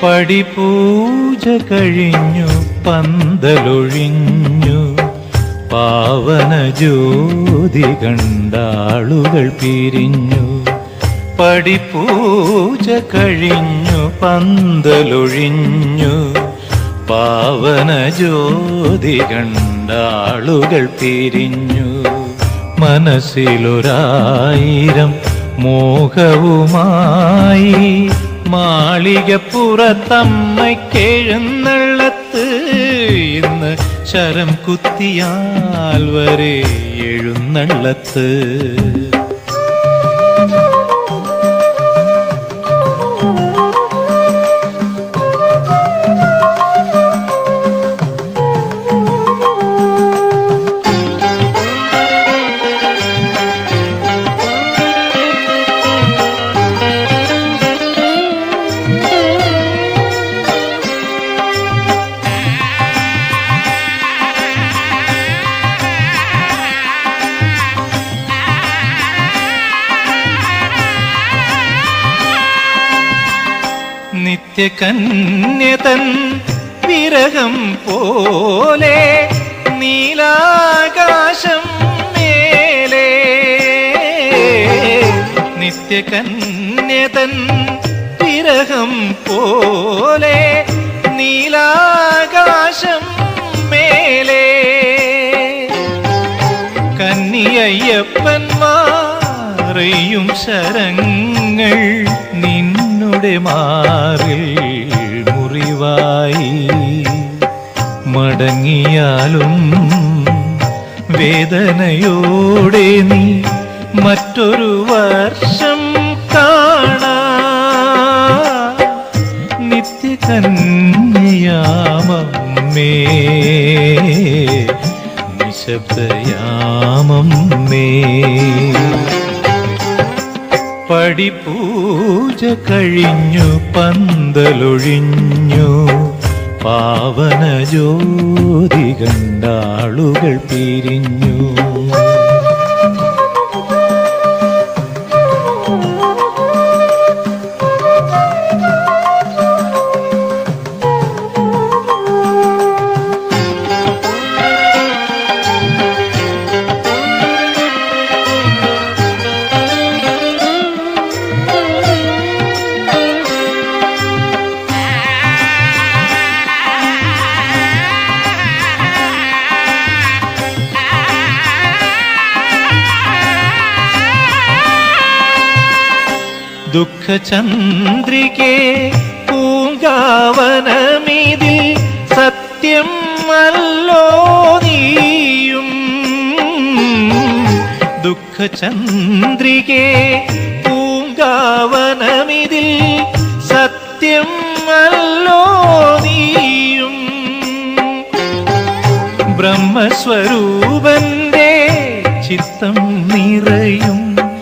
പടിപൂജ കഴിഞ്ഞു പന്തലൊഴിഞ്ഞു പാവന ജ്യോതി കണ്ടാളുകൾ പിരിഞ്ഞു പടിപൂജ കഴിഞ്ഞു പന്തലൊഴിഞ്ഞു പാവന ജ്യോതി കണ്ടാളുകൾ പിരിഞ്ഞു മനസ്സിലൊരായിരം മോഹവുമായി മാളികപ്പുറത്തമ്മയ്ക്കെഴുന്നള്ളത്ത് ഇന്ന് ശരം കുത്തിയാൽ വരെ എഴുന്നള്ളത്ത് നിത്യകന്യതൻ വിരഹം പോലെ നീലാകാശം മേലെ നിത്യകന്യതൻ വിരഹം പോലെ നീലാകാശം മേലെ കന്നിയയ്യപ്പന്മാരെയും ശരങ്ങൾ നിന്നുടെ മാറിൽ മുറിവായി മടങ്ങിയാലും വേദനയോടെ നീ മറ്റൊരു വർഷം കാണാ നിത്യകന്യാമമ്മേ നിശബ്ദയാമമ്മേ പടിപൂജ കഴിഞ്ഞു പന്തലൊഴിഞ്ഞു പാവന ജ്യോതി കണ്ടാളുകൾ പിരിഞ്ഞു ദുഃഖചന്ദ്രികെ പൂങ്കാവനമിതിൽ സത്യം അല്ലോ നീയും ദുഃഖചന്ദ്രികെ പൂങ്കാവനമിതിൽ സത്യം അല്ലോ നീയും ബ്രഹ്മസ്വരൂപന്റെ ചിത്തം നിറയും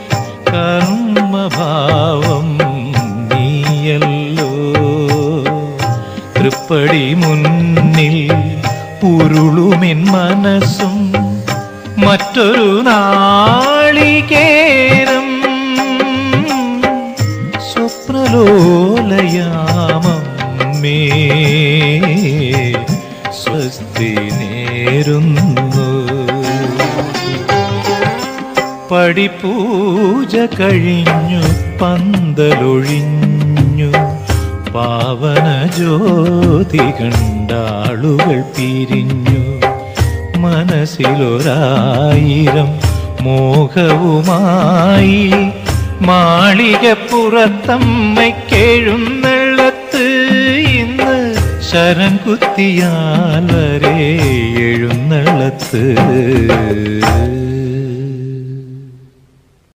കർമ്മഭാവം നീയല്ലോ തൃപ്പടി മുന്നിൽ ഉരുളുമെൻ മനസ്സും മറ്റൊരു നാളികേരം സ്വപ്നലോലയാമമ്മേ സ്വസ്തി നേരുന്നു പടിപൂജ കഴിഞ്ഞു പന്തലൊഴിഞ്ഞു പാവന ജ്യോതി കണ്ടാളുകൾ പിരിഞ്ഞു മനസ്സിലൊരായിരം മോഹവുമായി മാളികപ്പുറത്തമ്മയ്ക്കെഴുന്നള്ളത്ത് ഇന്ന് ശരം കുത്തിയാൽ വരെ എഴുന്നള്ളത്ത്